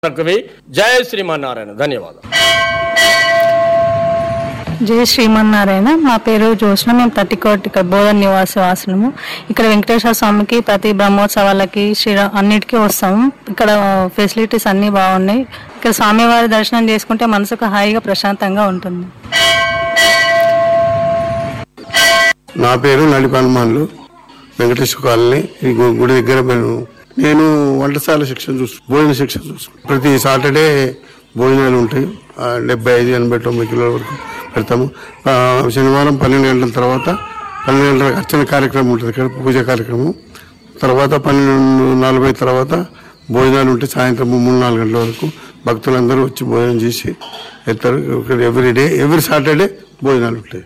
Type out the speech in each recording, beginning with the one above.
కవి జయ శ్రీమన్నారాయణ ధన్యవాదాలు జయ శ్రీమన్నారాయణ మా పేరు జ్యోత్స్న మేము తట్టికోట్ ఇక్కడ బోధన్ నివాస వాసులము ఇక్కడ వెంకటేశ్వర స్వామికి ప్రతి బ్రహ్మోత్సవాలకి శ్రీరా అన్నిటికీ వస్తాము ఇక్కడ ఫెసిలిటీస్ అన్నీ బాగున్నాయి ఇక్కడ స్వామివారి దర్శనం చేసుకుంటే మనసుకు హాయిగా ప్రశాంతంగా ఉంటుంది నా పేరు నడిపి హనుమాన్లు వెంకటేశ్వర కాలనీ ఈ గు- గుడి దగ్గర మేము నేను వంటశాల శిక్షణ చూసు భోజన శిక్షణ చూసు ప్రతి సాటర్డే భోజనాలు ఉంటాయి ఆ, డెబ్బై ఐదు ఎనభై తొంభై కిలోల వరకు పెడతాము ఆ, శనివారం పన్నెండు గంటల తర్వాత పన్నెండు గంటలకు అర్చన కార్యక్రమం ఉంటుంది ఇక్కడ పూజ కార్యక్రమం తర్వాత పన్నెండు నలభై తర్వాత భోజనాలు ఉంటాయి సాయంత్రం మూడు నాలుగు గంటల వరకు భక్తులందరూ వచ్చి భోజనం చేసి వెళ్తారు ఇక్కడ ఎవ్రీ డే ఎవ్రీ సాటర్డే భోజనాలు ఉంటాయి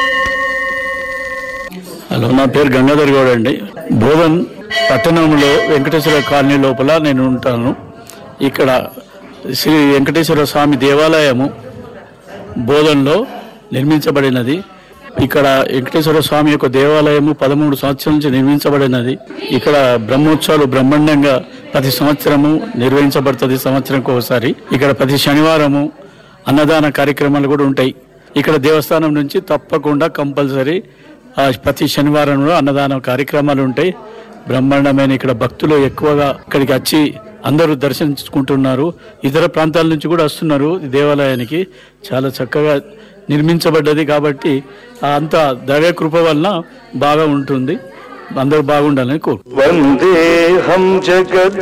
హలో నా పేరు గంగాధర్ గౌడ్ అండి బోధన్ పట్టణంలో వెంకటేశ్వర కాలనీ లోపల నేను ఉంటాను ఇక్కడ శ్రీ వెంకటేశ్వర స్వామి దేవాలయము బోధన్లో నిర్మించబడినది ఇక్కడ వెంకటేశ్వర స్వామి యొక్క దేవాలయము పదమూడు సంవత్సరాల నుంచి నిర్మించబడినది ఇక్కడ బ్రహ్మోత్సవాలు బ్రహ్మాండంగా ప్రతి సంవత్సరము నిర్వహించబడుతుంది సంవత్సరంకి ఒకసారి ఇక్కడ ప్రతి శనివారము అన్నదాన కార్యక్రమాలు కూడా ఉంటాయి ఇక్కడ దేవస్థానం నుంచి తప్పకుండా కంపల్సరీ ఆ ప్రతి శనివారంలో అన్నదాన కార్యక్రమాలు ఉంటాయి బ్రహ్మాండమైన ఇక్కడ భక్తులు ఎక్కువగా ఇక్కడికి వచ్చి అందరూ దర్శించుకుంటున్నారు ఇతర ప్రాంతాల నుంచి కూడా వస్తున్నారు ఈ దేవాలయానికి చాలా చక్కగా నిర్మించబడ్డది కాబట్టి ఆ అంత దైవ కృప వలన బాగా ఉంటుంది అందరూ బాగుండాలని కోరు వందేహం జగద్